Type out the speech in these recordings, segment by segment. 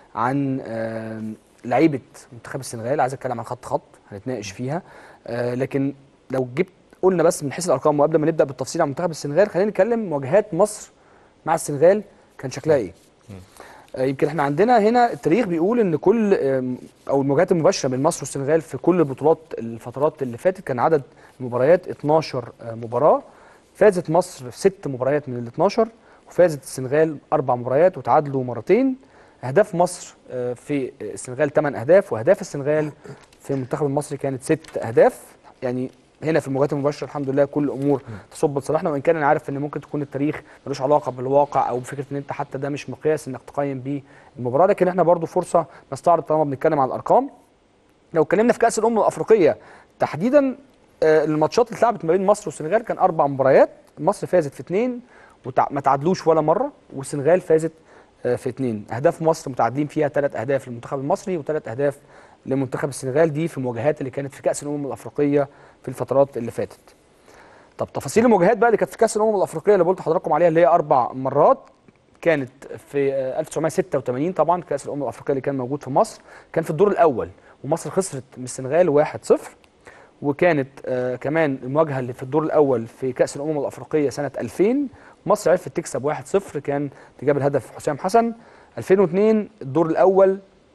عن آم، لعيبه منتخب السنغال عايز اتكلم عن خط خط هنتناقش فيها آه، لكن لو جبت قلنا بس من حيث الارقام وقبل ما نبدا بالتفصيل عن منتخب السنغال خلينا نتكلم مواجهات مصر مع السنغال كان شكلها ايه آه، يمكن احنا عندنا هنا التاريخ بيقول ان كل آم، او المواجهات المباشره بين مصر والسنغال في كل البطولات الفترات اللي فاتت كان عدد المباريات 12 آه، مباراه فازت مصر في ست مباريات من ال 12 وفازت السنغال اربع مباريات وتعادلوا مرتين اهداف مصر آه، في السنغال 8 اهداف واهداف السنغال في المنتخب المصري كانت ست اهداف يعني هنا في المواجهات المباشره الحمد لله كل الامور تصب لصالحنا وان كان انا عارف ان ممكن تكون التاريخ ملوش علاقه بالواقع او بفكره ان انت حتى ده مش مقياس انك تقيم بيه المباراه لكن احنا برضو فرصه نستعرض طالما بنتكلم عن الارقام لو اتكلمنا في كاس الامم الافريقيه تحديدا آه، الماتشات اللي اتلعبت ما بين مصر والسنغال كان اربع مباريات مصر فازت في اثنين وما تعادلوش ولا مره والسنغال فازت آه، في اثنين اهداف مصر متعادلين فيها ثلاث اهداف للمنتخب المصري وثلاث اهداف لمنتخب السنغال دي في المواجهات اللي كانت في كاس الامم الافريقيه في الفترات اللي فاتت طب تفاصيل المواجهات بقى اللي كانت في كاس الامم الافريقيه اللي قلت لحضراتكم عليها اللي هي اربع مرات كانت في آه، 1986 طبعا كاس الامم الافريقيه اللي كان موجود في مصر كان في الدور الاول ومصر خسرت من السنغال 1-0 وكانت آه كمان المواجهه اللي في الدور الاول في كاس الامم الافريقيه سنه 2000 مصر عرفت تكسب 1-0 كان اللي جاب الهدف حسام حسن 2002 الدور الاول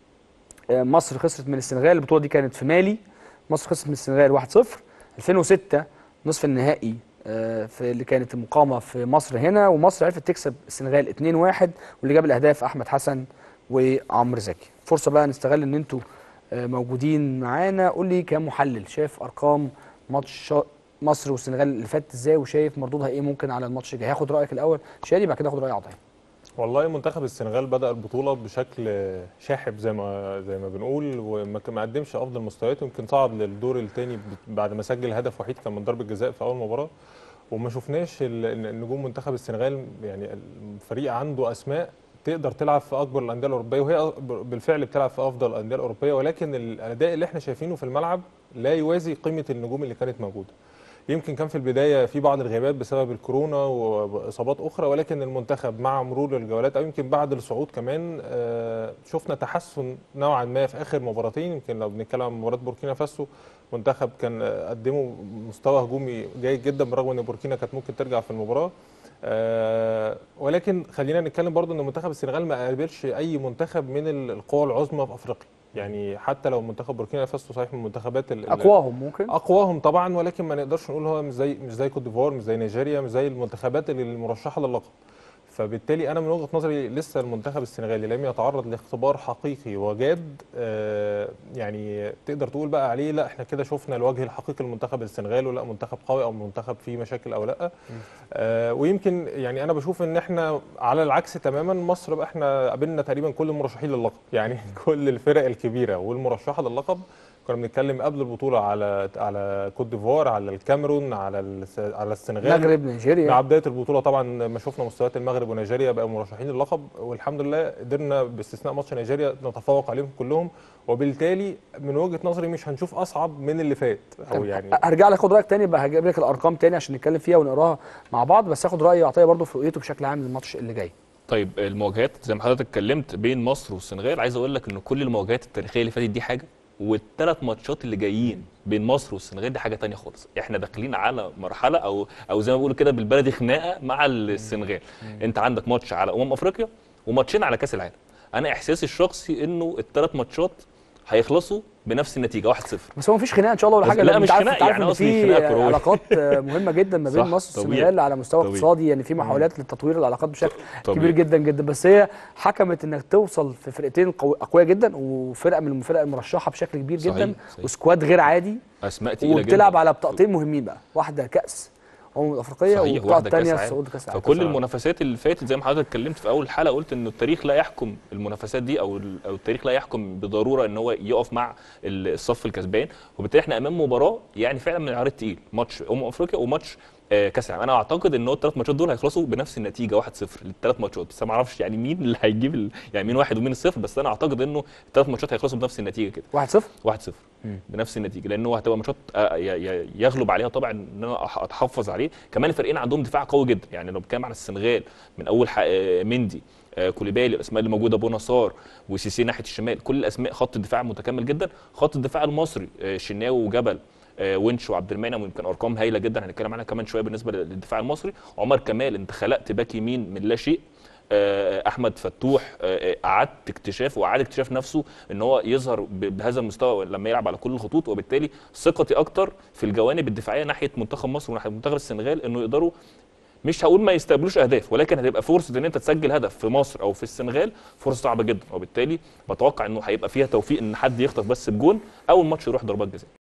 آه مصر خسرت من السنغال البطوله دي كانت في مالي مصر خسرت من السنغال 1-0 2006 نصف النهائي آه، في اللي كانت المقامه في مصر هنا ومصر عرفت تكسب السنغال 2-1 واللي جاب الاهداف احمد حسن وعمرو زكي فرصه بقى نستغل ان انتوا آه، موجودين معانا قول لي كمحلل شايف ارقام ماتش مصر والسنغال اللي فات ازاي وشايف مردودها ايه ممكن على الماتش الجاي هاخد رايك الاول شادي بعد كده اخد راي عطيه والله منتخب السنغال بدأ البطولة بشكل شاحب زي ما زي ما بنقول وما ك- ما قدمش افضل مستوياته يمكن صعد للدور الثاني بعد ما سجل هدف وحيد كان من ضربة جزاء في اول مباراة وما شفناش ال- ال- نجوم منتخب السنغال يعني الفريق عنده اسماء تقدر تلعب في اكبر الانديه الاوروبيه وهي بالفعل بتلعب في افضل الانديه الاوروبيه ولكن الاداء اللي احنا شايفينه في الملعب لا يوازي قيمه النجوم اللي كانت موجوده يمكن كان في البدايه في بعض الغيابات بسبب الكورونا واصابات اخرى ولكن المنتخب مع مرور الجولات او يمكن بعد الصعود كمان آه، شفنا تحسن نوعا ما في اخر مباراتين يمكن لو بنتكلم عن مباراه بوركينا فاسو منتخب كان آه، قدموا مستوى هجومي جيد جدا بالرغم ان بوركينا كانت ممكن ترجع في المباراه آه، ولكن خلينا نتكلم برضو ان منتخب السنغال ما قابلش اي منتخب من ال- القوى العظمى في افريقيا يعني حتى لو منتخب بوركينا فاسو صحيح من المنتخبات ال- ال- اقواهم ممكن اقواهم طبعا ولكن ما نقدرش نقول هو مش زي مش زي كوت ديفوار مش زي نيجيريا مش زي المنتخبات اللي المرشحه للقب فبالتالي انا من وجهه نظري لسه المنتخب السنغالي لم يتعرض لاختبار حقيقي وجاد آه، يعني تقدر تقول بقى عليه لا احنا كده شفنا الوجه الحقيقي للمنتخب السنغالي ولا منتخب قوي او منتخب فيه مشاكل او لا آه، ويمكن يعني انا بشوف ان احنا على العكس تماما مصر بقى احنا قابلنا تقريبا كل المرشحين للقب يعني كل الفرق الكبيره والمرشحه للقب كنا بنتكلم قبل البطوله على على كوت ديفوار على الكاميرون على الس- على السنغال المغرب نيجيريا مع بدايه البطوله طبعا ما شفنا مستويات المغرب ونيجيريا بقوا مرشحين للقب والحمد لله قدرنا باستثناء ماتش نيجيريا نتفوق عليهم كلهم وبالتالي من وجهه نظري مش هنشوف اصعب من اللي فات او يعني هرجع لك اخد رايك تاني بقى هجيب لك الارقام تاني عشان نتكلم فيها ونقراها مع بعض بس هاخد راي عطيه برضو في رؤيته بشكل عام للماتش اللي جاي طيب المواجهات زي ما حضرتك اتكلمت بين مصر والسنغال عايز اقول لك ان كل المواجهات التاريخيه اللي فاتت دي حاجه والثلاث ماتشات اللي جايين بين مصر والسنغال دي حاجه تانية خالص احنا داخلين على مرحله او او زي ما بيقولوا كده بالبلدي خناقه مع السنغال انت عندك ماتش على امم افريقيا وماتشين على كاس العالم انا احساسي الشخصي انه الثلاث ماتشات هيخلصوا بنفس النتيجه 1-0 بس هو مفيش خناقه ان شاء الله ولا بس حاجه لا، لأن مش انت عارف خناقة، انت عارف يعني ان قصدي في خناقة كروية. علاقات آه، مهمه جدا ما بين صح، مصر طبيعي. والسنغال على مستوى طبيعي. اقتصادي يعني في محاولات لتطوير العلاقات بشكل طبيعي. كبير جدا جدا بس هي حكمت انك توصل في فرقتين قوي- اقوياء جدا وفرقه من الفرق المرشحه بشكل كبير صحيح، جدا صحيح. وسكواد غير عادي اسماء تقيله جدا وبتلعب على بطاقتين مهمين بقى واحده كاس امم الافريقيه صحيح والبطاقه واحده كاس الثانيه عالم الصعود كاس العالم فكل المنافسات اللي فاتت زي ما حضرتك اتكلمت في اول الحلقه قلت ان التاريخ لا يحكم المنافسات دي او ال- او التاريخ لا يحكم بضروره ان هو يقف مع ال- الصف الكسبان وبالتالي احنا امام مباراه يعني فعلا من العيار التقيل ماتش امم افريقيا وماتش آه، كاس العالم انا اعتقد ان هو الثلاث ماتشات دول هيخلصوا بنفس النتيجه 1-0 للثلاث ماتشات بس أنا ما اعرفش يعني مين اللي هيجيب ال... يعني مين واحد ومين الصفر بس انا اعتقد انه الثلاث ماتشات هيخلصوا بنفس النتيجه كده 1-0 1-0 مم. بنفس النتيجه لانه هتبقى ماتشات آه، ي- ي- يغلب عليها طبعا ان انا أح- اتحفظ عليه كمان الفريقين عندهم دفاع قوي جدا يعني لو بتكلم عن السنغال من اول ح- آه، مندي آه، كوليبالي الاسماء اللي موجوده بوناسار وسيسي ناحيه الشمال كل الاسماء خط الدفاع متكامل جدا خط الدفاع المصري آه، شناوي وجبل آه، ونش وعبد المنعم ويمكن ارقام هايله جدا هنتكلم عنها كمان شويه بالنسبه للدفاع المصري عمر كمال انت خلقت باك يمين من لا شيء آه، احمد فتوح آه، آه، اعدت اكتشاف واعاد اكتشاف نفسه ان هو يظهر ب- بهذا المستوى لما يلعب على كل الخطوط وبالتالي ثقتي اكتر في الجوانب الدفاعيه ناحيه منتخب مصر وناحيه منتخب السنغال انه يقدروا مش هقول ما يستقبلوش اهداف ولكن هتبقى فرصه ان انت تسجل هدف في مصر او في السنغال فرصه صعبه جدا وبالتالي بتوقع انه هيبقى فيها توفيق ان حد يخطف بس بجون او الماتش يروح ضربات جزاء